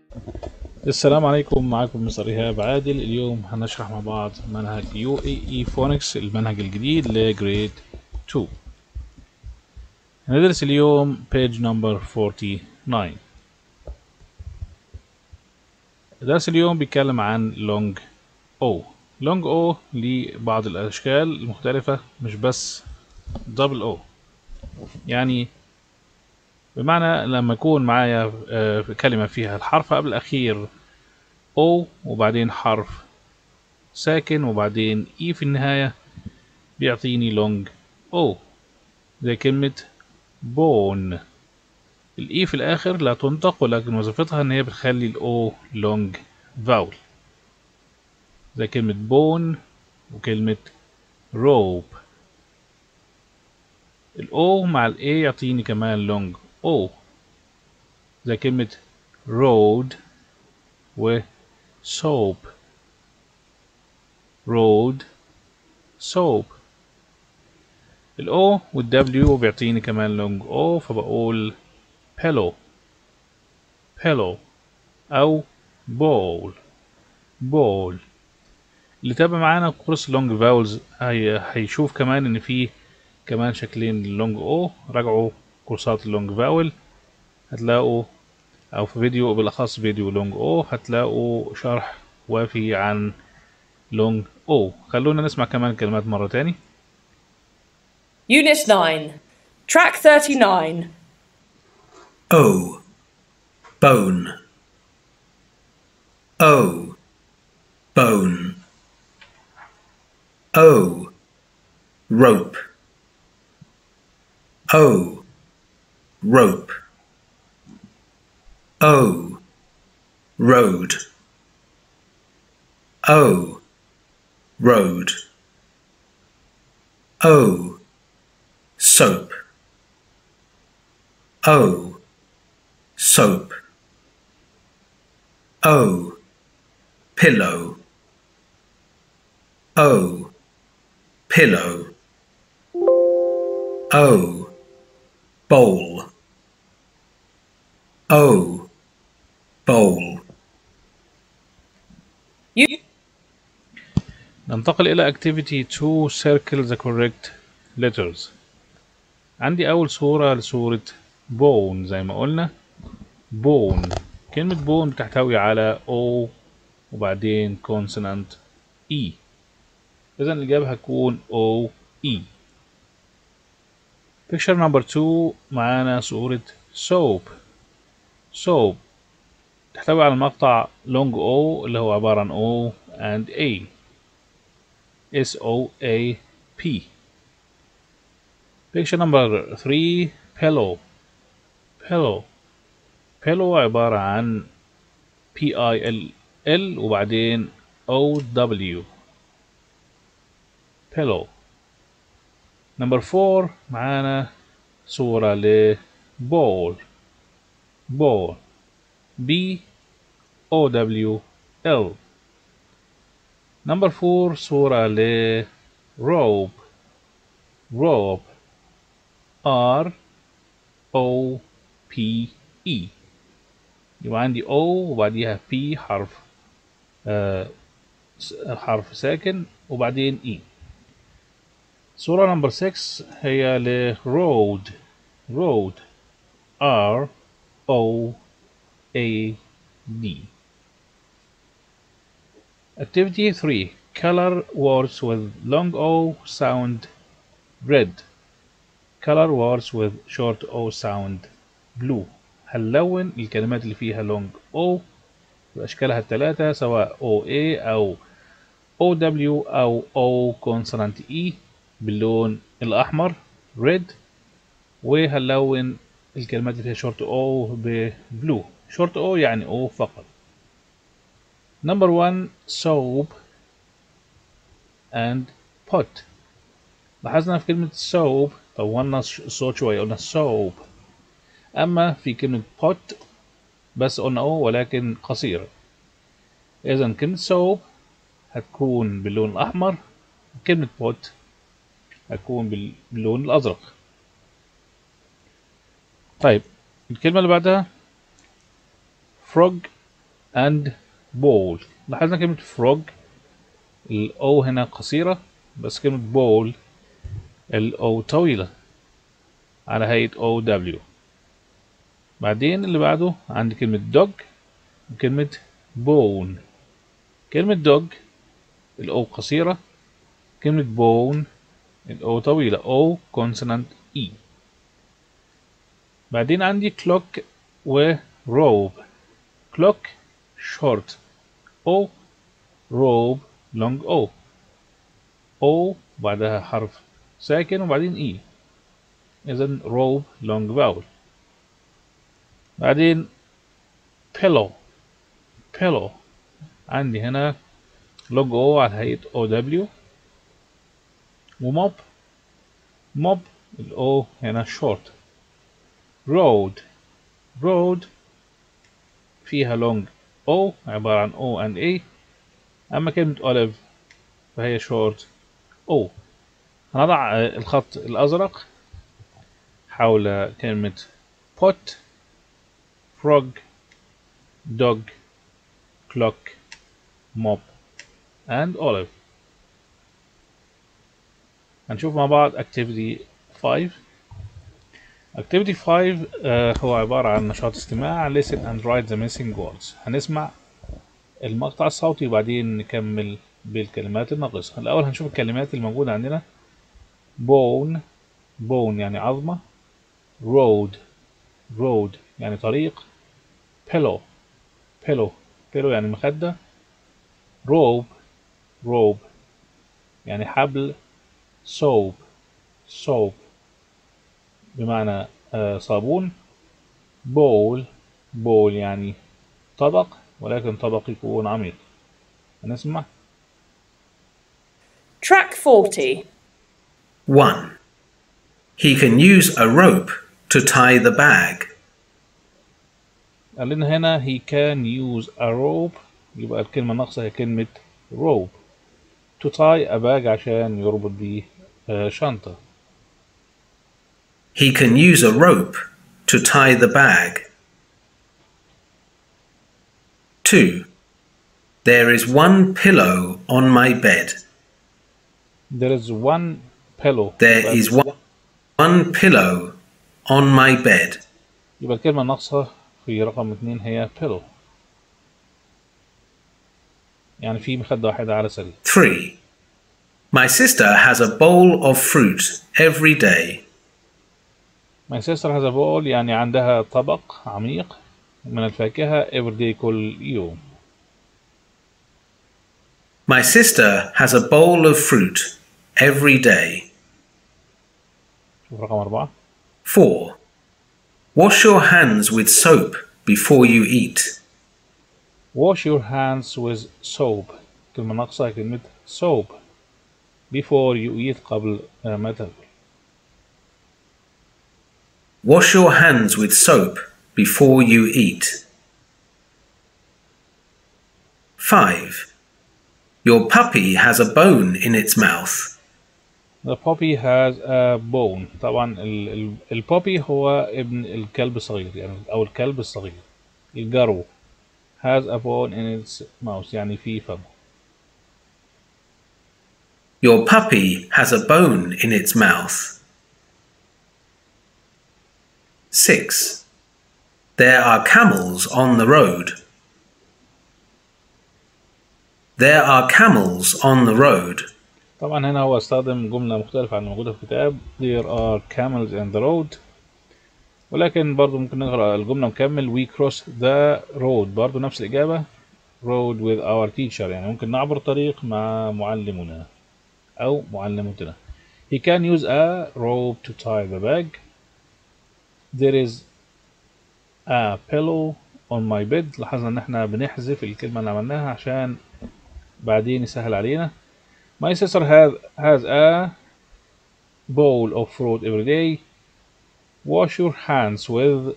السلام عليكم معاكم مستر إيهاب عادل اليوم هنشرح مع بعض منهج يو اي اي فونكس المنهج الجديد لجريد 2 هندرس اليوم page number 49 درس اليوم بيتكلم عن لونج او لونج او لبعض الاشكال المختلفة مش بس دبل او يعني بمعنى لما يكون معايا آه، كلمة فيها الحرف قبل الأخير O وبعدين حرف ساكن وبعدين E في النهاية بيعطيني لونج O زي كلمة بون الإي في الآخر لا تنطق ولكن وظيفتها إن هي بتخلي الأو لونج فاول زي كلمة بون وكلمة روب الأو مع الإي يعطيني كمان لونج أو زي كلمة road و soap road soap الأو والدبليو بيعطيني كمان لونج أو فبقول pillow pillow أو bowl bowl اللي تابع معانا كورس لونج فاولز هي هيشوف كمان إن في كمان شكلين لونج أو راجعوا كورسات اللونج فاول هتلاقوا او في فيديو بالاخص فيديو لونج او هتلاقوا شرح وافي عن لونج او خلونا نسمع كمان كلمات مرة تاني Unit 9, Track 39. O. Bone. O. Bone. O. Rope. O. Rope. O. Road. O. Road. O. Soap. O. Soap. O. Pillow. O. Pillow. O. Bowl. O. Bowl. U- ننتقل إلى activity to circle the correct letters عندي أول صورة لصورة bone زي ما قلنا bone كلمة bone بتحتوي على O وبعدين consonant E إذا الإجابة هتكون O E picture number 2 معانا صورة soap soap تحتوي على المقطع long O اللي هو عبارة عن O and A S O A P picture number 3 pillow pillow pillow عبارة عن P I L L وبعدين O W pillow number 4 معانا صورة ل ball ball B O W L نمبر فور صورة ل rope rope R O P E يبقى عندي O وبعديها P حرف آه س- حرف ساكن وبعدين E صورة نمبر 6 هي ل road road R O A D Activity 3 Color words with long O sound red Color words with short O sound blue هنلون الكلمات اللي فيها long O بأشكالها الثلاثة سواء OA أو OW أو O consonant E باللون الأحمر red وهنلون الكلمات اللي فيها short O ببلو short O يعني O فقط Number one soap and pot لاحظنا في كلمة soap طولنا الصوت شوية قلنا soap أما في كلمة pot بس قلنا O ولكن قصيرة إذا كلمة soap هتكون باللون الأحمر كلمة pot هتكون بال- باللون الأزرق طيب الكلمة اللي بعدها frog and bowl لاحظنا كلمة frog ال O هنا قصيرة بس كلمة bowl ال O طويلة على هيئة O W بعدين اللي بعده عندي كلمة dog وكلمة bone كلمة dog ال O قصيرة كلمة bone ال O طويلة O consonant E بعدين عندي clock و robe clock short O robe long O O بعدها حرف ساكن وبعدين E إذا robe long vowel بعدين pillow pillow عندي هنا log O على هيئة OW وموب موب ال O هنا short road road فيها long O عبارة عن O and A أما كلمة olive فهي short O هنضع الخط الأزرق حول كلمة pot frog dog clock mop and olive هنشوف مع بعض activity 5 activity 5 آه هو عبارة عن نشاط استماع listen and write the missing words هنسمع المقطع الصوتي وبعدين نكمل بالكلمات الناقصة الأول هنشوف الكلمات الموجودة عندنا bone bone يعني عظمة road road يعني طريق pillow pillow pillow يعني مخدة robe robe يعني حبل soap soap بمعنى آه صابون bowl bowl يعني طبق ولكن طبق يكون عميق هنسمع Track 40. 1. He can use a rope to tie the bag. قال لنا هنا he can use a rope يبقى الكلمة الناقصة هي كلمة rope to tie a bag عشان يربط بيه آه، شنطة He can use a rope to tie the bag. 2. There is one pillow on my bed. there is one pillow There يبقى- is one, one pillow on my bed. يبقى الكلمة الناقصة في رقم اتنين هي pillow يعني في مخدة واحدة على سرير 3. My sister has a bowl of fruit every day. My sister has a bowl يعني عندها طبق عميق من الفاكهة every day كل يوم My sister has a bowl of fruit every day. شوف رقم أربعة 4. Wash your hands with soap before you eat. wash your hands with soap كلمة ناقصة هي كلمة soap before you eat قبل آه، ما تاكل Wash your hands with soap before you eat. 5. Your puppy has a bone in its mouth. The puppy has a bone طبعا ال ال البوبي هو ابن الكلب الصغير يعني أو الكلب الصغير الجرو has a bone in its mouth يعني في فمه Your puppy has a bone in its mouth. 6. There are camels on the road. There are camels on the road. طبعا هنا هو استخدم جملة مختلفة عن الموجودة في الكتاب There are camels in the road ولكن برضو ممكن نقرأ الجملة مكمل We cross the road برضو نفس الإجابة road with our teacher يعني ممكن نعبر طريق مع معلمنا أو معلمتنا He can use a rope to tie the bag There is a pillow on my bed لاحظنا ان احنا بنحذف الكلمة اللي عملناها عشان بعدين يسهل علينا My sister has, has a bowl of fruit every day. Wash your hands with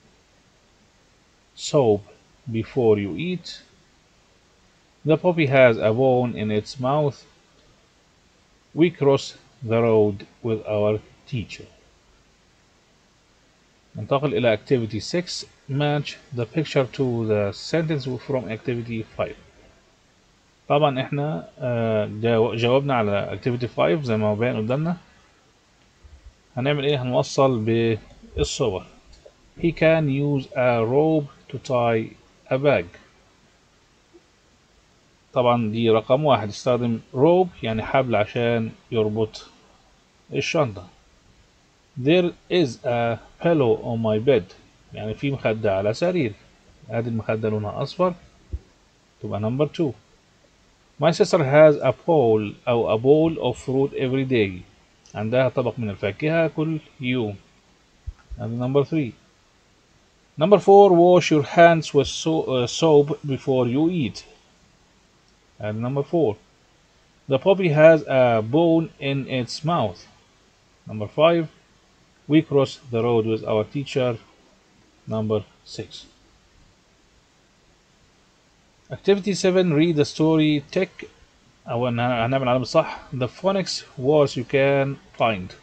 soap before you eat. The puppy has a bone in its mouth. We cross the road with our teacher. ننتقل إلى activity 6 match the picture to the sentence from activity 5 طبعا احنا آه، جاو- جاوبنا على activity 5 زي ما هو باين قدامنا هنعمل ايه هنوصل بالصور he can use a rope to tie a bag طبعا دي رقم واحد استخدم rope يعني حبل عشان يربط الشنطة there is a pillow on my bed يعني في مخدة على سرير ادي المخدة لونها اصفر تبقى number two My sister has a bowl أو a bowl of fruit every day عندها طبق من الفاكهة كل يوم هذا number three Number four wash your hands with so, uh, soap before you eat هذا number four The puppy has a bone in its mouth Number five We cross the road with our teacher Number six Activity 7 read the story tick أو إن هنعمل علامة صح the phonics words you can find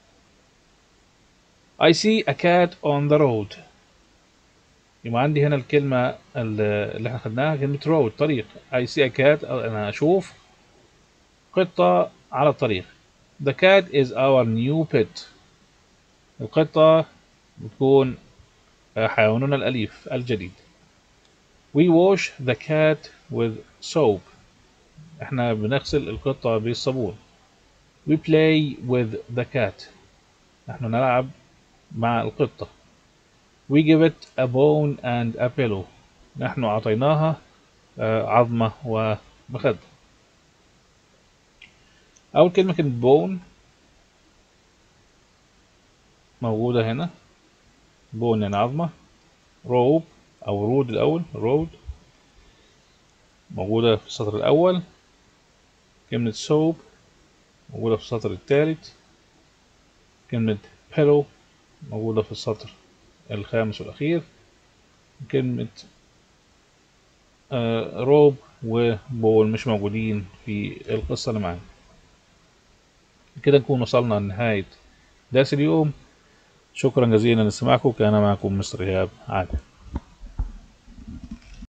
I see a cat on the road يبقى عندي هنا الكلمة ال- اللي احنا خدناها كلمة road طريق I see a cat أنا أشوف قطة على الطريق the cat is our new pet القطة بتكون آه، حيواننا الأليف الجديد We wash the cat with soap. احنا بنغسل القطة بالصابون. We play with the cat. نحن نلعب مع القطة. We give it a bone and a pillow. نحن أعطيناها آه، عظمة ومخدة. أول كلمة كلمة bone موجودة هنا. bone يعني عظمة. rope أو رود الأول رود موجودة في السطر الأول كلمة soap موجودة في السطر الثالث كلمة pillow موجودة في السطر الخامس والأخير كلمة آه روب وبول مش موجودين في القصة اللي معانا كده نكون وصلنا لنهاية درس اليوم شكرا جزيلا لاستماعكم كان معكم مستر إيهاب عادل